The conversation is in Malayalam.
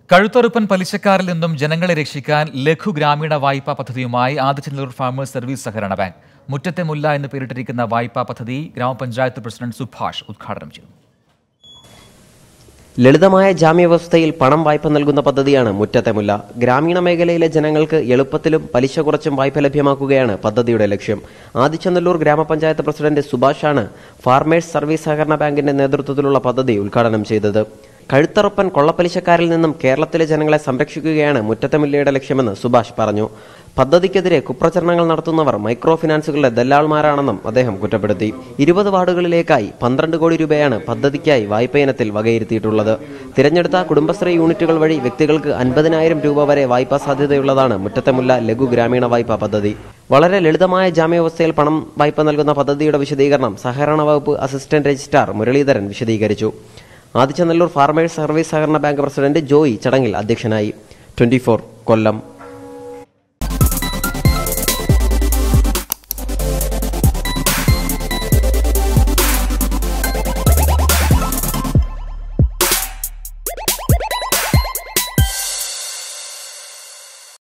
കഴുത്തൊറുപ്പൻ പലിശക്കാരിൽ നിന്നും ജനങ്ങളെ രക്ഷിക്കാൻ ലഘു ഗ്രാമീണ വായ്പാ പദ്ധതിയുമായി ആദിച്ചനല്ലൂർ ഫാമേഴ്സ് സർവീസ് സഹകരണ ബാങ്ക് മുറ്റത്തെ മുല്ല എന്ന് പേരിട്ടിരിക്കുന്ന വായ്പാ പദ്ധതി ഗ്രാമപഞ്ചായത്ത് പ്രസിഡന്റ് സുഭാഷ് ഉദ്ഘാടനം ചെയ്തു ലളിതമായ ജാമ്യവ്യവസ്ഥയിൽ പണം വായ്പ നൽകുന്ന പദ്ധതിയാണ് മുറ്റത്തെ മുല്ല ഗ്രാമീണ മേഖലയിലെ ജനങ്ങൾക്ക് എളുപ്പത്തിലും പലിശ കുറച്ചും വായ്പ ലഭ്യമാക്കുകയാണ് പദ്ധതിയുടെ ലക്ഷ്യം ആദിച്ചനല്ലൂർ ഗ്രാമപഞ്ചായത്ത് പ്രസിഡന്റ് സുഭാഷാണ് ഫാർമേഴ്സ് സർവീസ് സഹകരണ ബാങ്കിന്റെ നേതൃത്വത്തിലുള്ള പദ്ധതി ഉദ്ഘാടനം ചെയ്തത് കഴുത്തറപ്പൻ കൊള്ളപ്പലിശക്കാരിൽ നിന്നും കേരളത്തിലെ ജനങ്ങളെ സംരക്ഷിക്കുകയാണ് മുറ്റത്തെ മുല്ലയുടെ ലക്ഷ്യമെന്ന് സുഭാഷ് പറഞ്ഞു പദ്ധതിക്കെതിരെ കുപ്രചരണങ്ങൾ നടത്തുന്നവർ മൈക്രോ ഫിനാൻസുകളുടെ ദല്ലാൾമാരാണെന്നും അദ്ദേഹം കുറ്റപ്പെടുത്തി ഇരുപത് വാർഡുകളിലേക്കായി പന്ത്രണ്ട് കോടി രൂപയാണ് പദ്ധതിക്കായി വായ്പ ഇനത്തിൽ വകയിരുത്തിയിട്ടുള്ളത് തിരഞ്ഞെടുത്ത കുടുംബശ്രീ യൂണിറ്റുകൾ വഴി വ്യക്തികൾക്ക് അൻപതിനായിരം രൂപ വരെ വായ്പാ സാധ്യതയുള്ളതാണ് മുറ്റത്തെ മുല്ല ലഘു ഗ്രാമീണ വായ്പാ പദ്ധതി വളരെ ലളിതമായ ജാമ്യവ്യവസ്ഥയിൽ പണം വായ്പ നൽകുന്ന പദ്ധതിയുടെ വിശദീകരണം സഹകരണ വകുപ്പ് അസിസ്റ്റന്റ് രജിസ്ട്രാർ മുരളീധരൻ വിശദീകരിച്ചു ആദിച്ചനല്ലൂർ ഫാർമേഴ്സ് സർവീസ് സഹകരണ ബാങ്ക് പ്രസിഡന്റ് ജോയി ചടങ്ങിൽ അധ്യക്ഷനായി ട്വന്റി കൊല്ലം